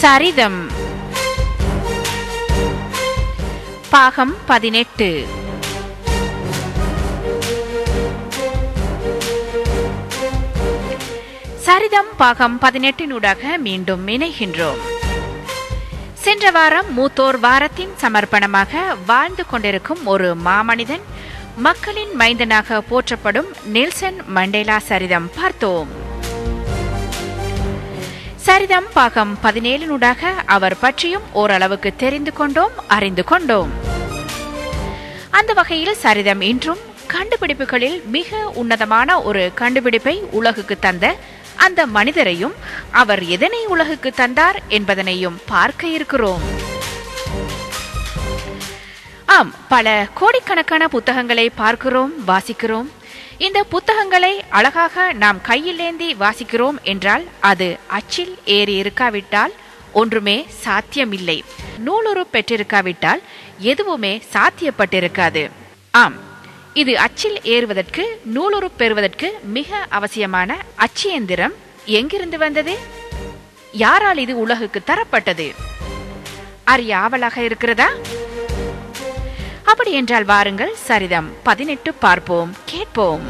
சரிதம் பாகம் பதினெட்டு சரிதம் பாகம் பதினெட்டினூடாக மீண்டும் இணைகின்றோம் சென்ற வாரம் மூத்தோர் வாரத்தின் சமர்ப்பணமாக வாழ்ந்து கொண்டிருக்கும் ஒரு மாமனிதன் மக்களின் மைந்தனாக போற்றப்படும் நெல்சன் மண்டேலா சரிதம் பார்த்தோம் சரிதம் பாகம் பதினேழினூடாக அவர் பற்றியும் ஓரளவுக்கு தெரிந்து கொண்டோம் அறிந்து கொண்டோம் அந்த வகையில் சரிதம் இன்றும் கண்டுபிடிப்புகளில் மிக உன்னதமான ஒரு கண்டுபிடிப்பை உலகுக்கு தந்த அந்த மனிதரையும் அவர் எதனை உலகுக்கு தந்தார் என்பதனையும் பார்க்க இருக்கிறோம் ஆம் பல கோடிக்கணக்கான புத்தகங்களை பார்க்கிறோம் வாசிக்கிறோம் இந்த புத்தகங்களை அழகாக நாம் கையிலேந்தி வாசிக்கிறோம் என்றால் அது அச்சில் ஏறி இருக்காவிட்டால் ஒன்றுமே சாத்தியமில்லை நூலுரு பெற்றிருக்காவிட்டால் எதுவுமே சாத்தியப்பட்டிருக்காது ஆம் இது அச்சில் ஏறுவதற்கு நூலுரு பெறுவதற்கு மிக அவசியமான அச்சியந்திரம் எங்கிருந்து வந்தது யாரால் இது உலகுக்கு தரப்பட்டது அறிய ஆவலாக இருக்கிறதா அப்படி என்றால் வாருங்கள் சரிதம் பதினெட்டு பார்ப்போம் கேட்போம்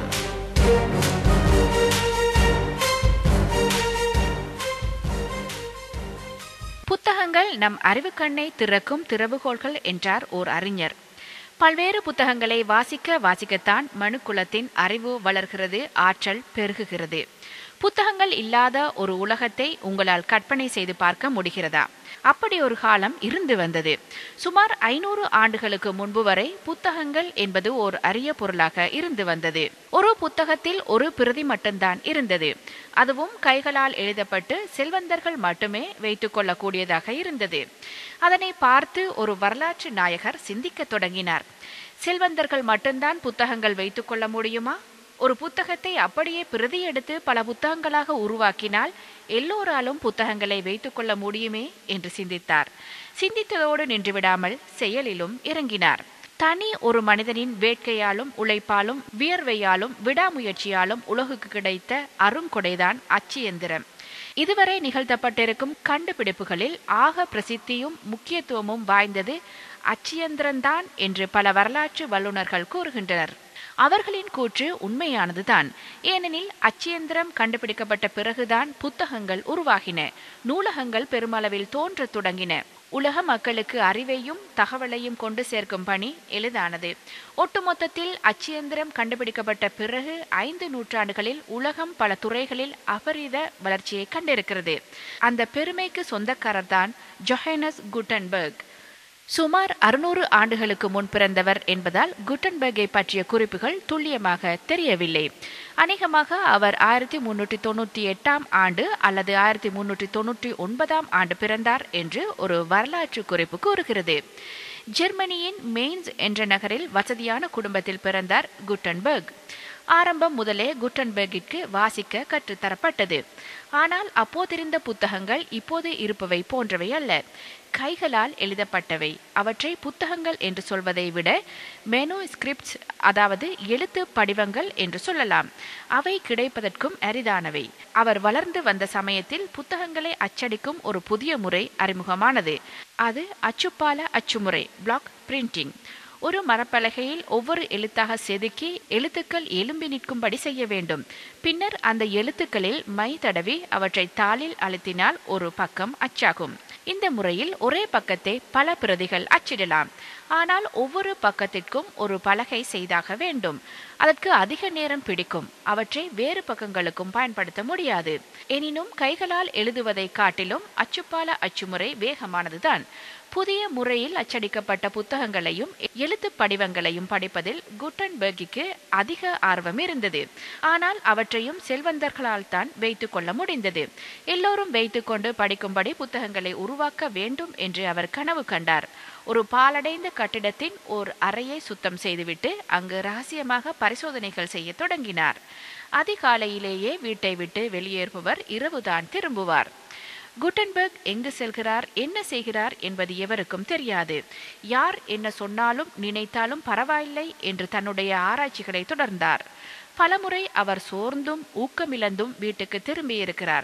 புத்தகங்கள் நம் அறிவு கண்ணை திறக்கும் திறவுகோள்கள் என்றார் ஓர் அறிஞர் பல்வேறு புத்தகங்களை வாசிக்க வாசிக்கத்தான் மனுக்குலத்தின் அறிவு வளர்கிறது ஆற்றல் பெருகுகிறது புத்தகங்கள் இல்லாத ஒரு உலகத்தை உங்களால் கற்பனை செய்து பார்க்க முடிகிறதா அப்படி ஒரு காலம் இருந்து வந்தது சுமார் ஐநூறு ஆண்டுகளுக்கு முன்பு வரை புத்தகங்கள் என்பது ஓர் அரிய பொருளாக இருந்து வந்தது ஒரு புத்தகத்தில் ஒரு பிரதி மட்டும்தான் இருந்தது அதுவும் கைகளால் எழுதப்பட்டு செல்வந்தர்கள் மட்டுமே வைத்துக் கொள்ளக்கூடியதாக இருந்தது அதனை பார்த்து ஒரு வரலாற்று நாயகர் சிந்திக்க தொடங்கினார் செல்வந்தர்கள் மட்டும்தான் புத்தகங்கள் வைத்துக் கொள்ள முடியுமா ஒரு புத்தகத்தை அப்படியே பிரதி எடுத்து பல புத்தகங்களாக உருவாக்கினால் எல்லோராலும் புத்தகங்களை வைத்துக் கொள்ள முடியுமே என்று சிந்தித்தார் சிந்தித்ததோடு நின்றுவிடாமல் செயலிலும் இறங்கினார் தனி ஒரு மனிதனின் வேட்கையாலும் உழைப்பாலும் வியர்வையாலும் விடாமுயற்சியாலும் உலகுக்கு கிடைத்த அருங்கொடைதான் அச்சு எந்திரம் இதுவரை நிகழ்த்தப்பட்டிருக்கும் கண்டுபிடிப்புகளில் ஆக பிரசித்தியும் முக்கியத்துவமும் வாய்ந்தது அச்சியந்திரன்தான் என்று பல வரலாற்று வல்லுநர்கள் கூறுகின்றனர் அவர்களின் கூற்று உண்மையானதுதான் ஏனெனில் அச்சியந்திரம் கண்டுபிடிக்கப்பட்ட பிறகுதான் புத்தகங்கள் உருவாகின நூலகங்கள் பெருமளவில் தோன்றத் தொடங்கின உலக மக்களுக்கு அறிவையும் தகவலையும் கொண்டு சேர்க்கும் பணி எளிதானது ஒட்டுமொத்தத்தில் அச்சியந்திரம் கண்டுபிடிக்கப்பட்ட பிறகு ஐந்து நூற்றாண்டுகளில் உலகம் பல துறைகளில் அபரித வளர்ச்சியை கண்டிருக்கிறது அந்த பெருமைக்கு சொந்தக்காரர் தான் ஜொஹேனஸ் குட்டன்பர்க் சுமார் அறுநூறு ஆண்டுகளுக்கு முன் பிறந்தவர் என்பதால் குட்டன்பர்கை பற்றிய குறிப்புகள் துல்லியமாக தெரியவில்லை அநேகமாக அவர் ஆயிரத்தி முன்னூற்றி தொண்ணூற்றி எட்டாம் ஆண்டு அல்லது ஆயிரத்தி முன்னூற்றி தொண்ணூற்றி ஒன்பதாம் ஆண்டு பிறந்தார் என்று ஒரு வரலாற்று குறிப்பு கூறுகிறது ஜெர்மனியின் மெயின்ஸ் என்ற நகரில் வசதியான குடும்பத்தில் பிறந்தார் குட்டன்பர்க் ஆரம்பம் முதலே குட்டன்பர்கிற்கு வாசிக்க கற்றுத்தரப்பட்டது ஆனால் அப்போதிருந்த புத்தகங்கள் இப்போது இருப்பவை போன்றவை அல்ல கைகளால் எழுதப்பட்டவை அவற்றை புத்தகங்கள் என்று சொல்வதை விட மெனு ஸ்கிரிப்ட்ஸ் அதாவது எழுத்து படிவங்கள் என்று சொல்லலாம் அவை கிடைப்பதற்கும் அரிதானவை அவர் வளர்ந்து வந்த சமயத்தில் புத்தகங்களை அச்சடிக்கும் ஒரு புதிய முறை அறிமுகமானது அது அச்சுப்பால அச்சுமுறை பிளாக் பிரிண்டிங் ஒரு மரப்பலகையில் ஒவ்வொரு எழுத்தாக செதுக்கி எழுத்துக்கள் எலும்பி நிற்கும்படி செய்ய வேண்டும் பின்னர் அந்த எழுத்துக்களில் மை தடவி அவற்றை தாளில் அழுத்தினால் ஒரு பக்கம் அச்சாகும் இந்த முறையில் ஒரே பக்கத்தை பல பிரதிகள் அச்சிடலாம் ஆனால் ஒவ்வொரு பக்கத்திற்கும் ஒரு பலகை செய்தாக வேண்டும் அதற்கு அதிக நேரம் பிடிக்கும் அவற்றை வேறு பக்கங்களுக்கும் பயன்படுத்த முடியாது எனினும் கைகளால் எழுதுவதை காட்டிலும் அச்சுப்பால அச்சுமுறை வேகமானதுதான் புதிய முறையில் அச்சடிக்கப்பட்ட புத்தகங்களையும் எழுத்து படிவங்களையும் படிப்பதில் குட்டன்பர்கிற்கு அதிக ஆர்வம் இருந்தது ஆனால் அவற்றையும் செல்வந்தர்களால் தான் வைத்துக் கொள்ள முடிந்தது எல்லோரும் வைத்துக்கொண்டு படிக்கும்படி புத்தகங்களை உருவாக்க வேண்டும் என்று அவர் கனவு கண்டார் ஒரு பாலடைந்த கட்டிடத்தின் ஓர் அறையை சுத்தம் செய்துவிட்டு அங்கு ரகசியமாக பரிசோதனைகள் செய்ய தொடங்கினார் அதிகாலையிலேயே வீட்டை விட்டு வெளியேறுபவர் இரவுதான் திரும்புவார் குட்டன்பர்க் எங்கு செல்கிறார் என்ன செய்கிறார் என்பது எவருக்கும் தெரியாது யார் என்ன சொன்னாலும் நினைத்தாலும் பரவாயில்லை என்று தன்னுடைய ஆராய்ச்சிகளை தொடர்ந்தார் பலமுறை அவர் சோர்ந்தும் ஊக்கமிழந்தும் வீட்டுக்கு திரும்பியிருக்கிறார்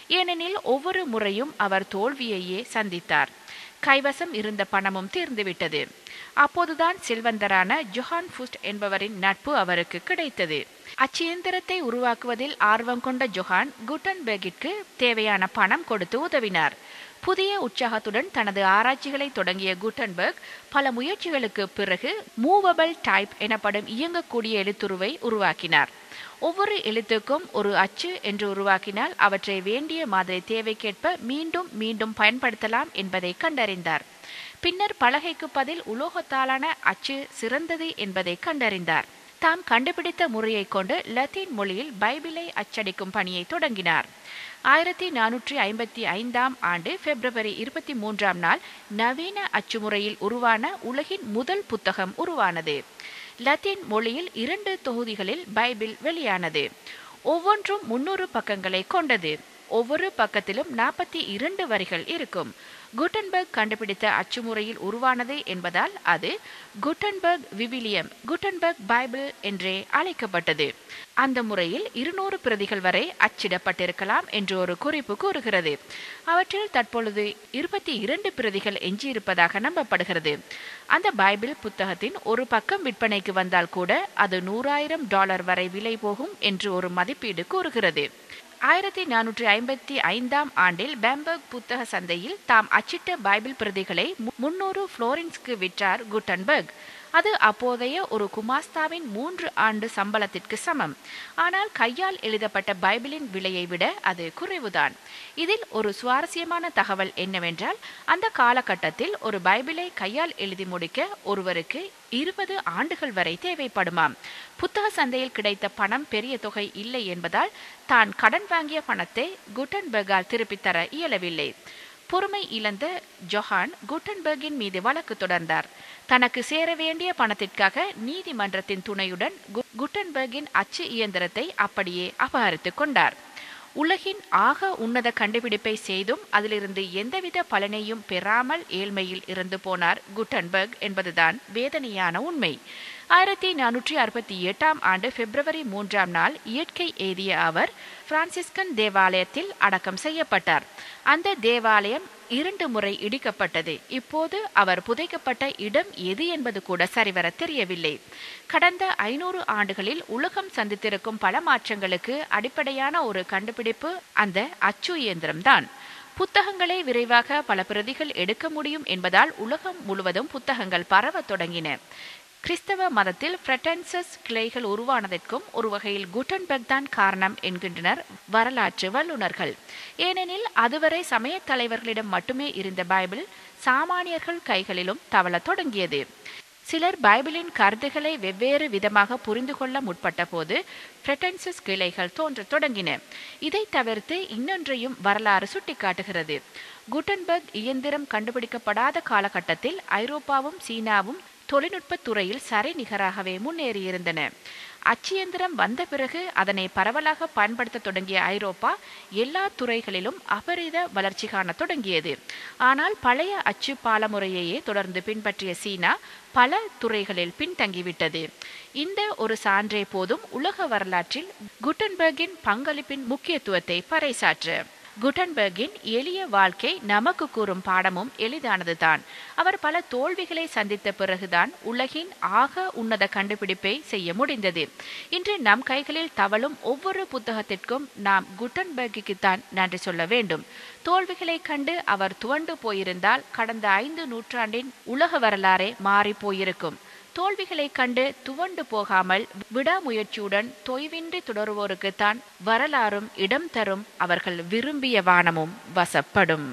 ஏனெனில் ஒவ்வொரு முறையும் அவர் தோல்வியையே சந்தித்தார் கைவசம் இருந்த பணமும் தீர்ந்துவிட்டது அப்போதுதான் செல்வந்தரான ஜொஹான் ஃபுஸ்ட் என்பவரின் நட்பு அவருக்கு கிடைத்தது அச்சியந்திரத்தை உருவாக்குவதில் ஆர்வம் கொண்ட ஜொஹான் குட்டன்பெர்கிற்கு தேவையான பணம் கொடுத்து உதவினார் புதிய உற்சாகத்துடன் தனது ஆராய்ச்சிகளை தொடங்கிய குட்டன்பர்க் பல முயற்சிகளுக்கு பிறகு மூவபிள் டைப் எனப்படும் இயங்கக்கூடிய எழுத்துருவை உருவாக்கினார் ஒவ்வொரு எழுத்துக்கும் ஒரு அச்சு என்று உருவாக்கினால் அவற்றை வேண்டிய மாதிரி தேவைக்கேற்ப மீண்டும் மீண்டும் பயன்படுத்தலாம் என்பதை கண்டறிந்தார் பின்னர் பலகைக்கு பதில் உலோகத்தாலான அச்சு சிறந்தது என்பதை கண்டறிந்தார் தாம் கண்டுபிடித்த முறையை கொண்டு லத்தீன் மொழியில் பைபிளை அச்சடிக்கும் பணியை தொடங்கினார் ஆயிரத்தி நானூற்றி ஐம்பத்தி ஐந்தாம் ஆண்டு பிப்ரவரி இருபத்தி மூன்றாம் நாள் நவீன அச்சுமுறையில் உருவான உலகின் முதல் புத்தகம் உருவானது லத்தீன் மொழியில் இரண்டு தொகுதிகளில் பைபிள் வெளியானது ஒவ்வொன்றும் முன்னூறு பக்கங்களை கொண்டது ஒவ்வொரு பக்கத்திலும் நாற்பத்தி இரண்டு வரிகள் இருக்கும் குட்டன்பர்க் கண்டுபிடித்த அச்சுமுறையில் உருவானது என்பதால் அது குட்டன்பர்க் விவிலியம் குட்டன்பர்க் பைபிள் என்றே அழைக்கப்பட்டது அந்த முறையில் இருநூறு பிரதிகள் வரை அச்சிடப்பட்டிருக்கலாம் என்று ஒரு குறிப்பு கூறுகிறது அவற்றில் தற்பொழுது இருபத்தி இரண்டு பிரதிகள் எஞ்சியிருப்பதாக நம்பப்படுகிறது அந்த பைபிள் புத்தகத்தின் ஒரு பக்கம் விற்பனைக்கு வந்தால் கூட அது நூறாயிரம் டாலர் வரை விலை போகும் என்று ஒரு மதிப்பீடு கூறுகிறது ஆயிரத்தி நானூற்றி ஐம்பத்தி ஐந்தாம் ஆண்டில் பேம்பர்க் புத்தக சந்தையில் தாம் அச்சிட்ட பைபிள் பிரதிகளை முன்னூறு புளோரின்ஸ்க்கு விற்றார் குட்டன்பர்க் அது அப்போதைய ஒரு குமாஸ்தாவின் மூன்று ஆண்டு சம்பளத்திற்கு சமம் ஆனால் கையால் எழுதப்பட்ட பைபிளின் விலையை விட அது குறைவுதான் இதில் ஒரு சுவாரஸ்யமான தகவல் என்னவென்றால் அந்த காலகட்டத்தில் ஒரு பைபிளை கையால் எழுதி முடிக்க ஒருவருக்கு இருபது ஆண்டுகள் வரை தேவைப்படுமாம் புத்தக சந்தையில் கிடைத்த பணம் பெரிய தொகை இல்லை என்பதால் தான் கடன் வாங்கிய பணத்தை குட்டன்பர்கால் திருப்பித் தர இயலவில்லை பொறுமை இழந்த ஜொஹான் குட்டன்பர்கின் மீது வழக்கு தொடர்ந்தார் தனக்கு சேர வேண்டிய பணத்திற்காக நீதிமன்றத்தின் துணையுடன் குட்டன்பர்கின் அச்சு இயந்திரத்தை அப்படியே அபகரித்துக் கொண்டார் உலகின் ஆக உன்னத கண்டுபிடிப்பை செய்தும் அதிலிருந்து எந்தவித பலனையும் பெறாமல் ஏழ்மையில் இருந்து போனார் குட்டன்பர்க் என்பதுதான் வேதனையான உண்மை ஆயிரத்தி நானூற்றி அறுபத்தி எட்டாம் ஆண்டு பிப்ரவரி மூன்றாம் நாள் இயற்கை எய்திய அவர் பிரான்சிஸ்கன் தேவாலயத்தில் அடக்கம் செய்யப்பட்டார் அந்த தேவாலயம் இரண்டு முறை இடிக்கப்பட்டது இப்போது அவர் புதைக்கப்பட்ட இடம் எது என்பது கூட சரிவர தெரியவில்லை கடந்த ஐநூறு ஆண்டுகளில் உலகம் சந்தித்திருக்கும் பல மாற்றங்களுக்கு அடிப்படையான ஒரு கண்டுபிடிப்பு அந்த அச்சு இயந்திரம்தான் புத்தகங்களை விரைவாக பல பிரதிகள் எடுக்க முடியும் என்பதால் உலகம் முழுவதும் புத்தகங்கள் பரவத் தொடங்கின கிறிஸ்தவ மதத்தில் ஃப்ரெட்டன்சஸ் கிளைகள் உருவானதற்கும் ஒரு வகையில் குட்டன்பர்க் தான் காரணம் என்கின்றனர் வரலாற்று வல்லுநர்கள் ஏனெனில் அதுவரை சமய தலைவர்களிடம் மட்டுமே இருந்த பைபிள் சாமானியர்கள் கைகளிலும் தவளத் தொடங்கியது சிலர் பைபிளின் கருத்துக்களை வெவ்வேறு விதமாக புரிந்து கொள்ள முற்பட்ட போது ஃப்ரெட்டன்சஸ் கிளைகள் தோன்றத் தொடங்கின இதை தவிர்த்து இன்னொன்றையும் வரலாறு சுட்டிக்காட்டுகிறது குட்டன்பர்க் இயந்திரம் கண்டுபிடிக்கப்படாத காலகட்டத்தில் ஐரோப்பாவும் சீனாவும் தொழில்நுட்ப துறையில் சரி நிகராகவே முன்னேறியிருந்தன அச்சியந்திரம் வந்த பிறகு அதனை பரவலாக பயன்படுத்த தொடங்கிய ஐரோப்பா எல்லா துறைகளிலும் அபரித வளர்ச்சி காண தொடங்கியது ஆனால் பழைய அச்சு பாலமுறையையே தொடர்ந்து பின்பற்றிய சீனா பல துறைகளில் பின்தங்கிவிட்டது இந்த ஒரு சான்றே போதும் உலக வரலாற்றில் குட்டன்பர்கின் பங்களிப்பின் முக்கியத்துவத்தை பறைசாற்ற குட்டன்பர்கின் எளிய வாழ்க்கை நமக்கு கூறும் பாடமும் எளிதானதுதான் அவர் பல தோல்விகளை சந்தித்த பிறகுதான் உலகின் ஆக உன்னத கண்டுபிடிப்பை செய்ய முடிந்தது இன்று நம் கைகளில் தவழும் ஒவ்வொரு புத்தகத்திற்கும் நாம் குட்டன்பர்கிற்கு தான் நன்றி சொல்ல வேண்டும் தோல்விகளை கண்டு அவர் துவண்டு போயிருந்தால் கடந்த ஐந்து நூற்றாண்டின் உலக வரலாறே மாறி போயிருக்கும் தோல்விகளை கண்டு துவண்டு போகாமல் விடாமுயற்சியுடன் தொய்வின்றி தொடருவோருக்குத்தான் வரலாறும் இடம் தரும் அவர்கள் விரும்பிய வானமும் வசப்படும்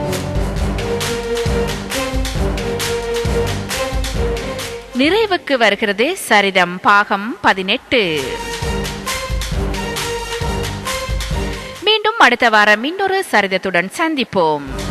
நிறைவுக்கு வருகிறது சரிதம் பாகம் பதினெட்டு மீண்டும் அடுத்த வாரம் இன்னொரு சரிதத்துடன் சந்திப்போம்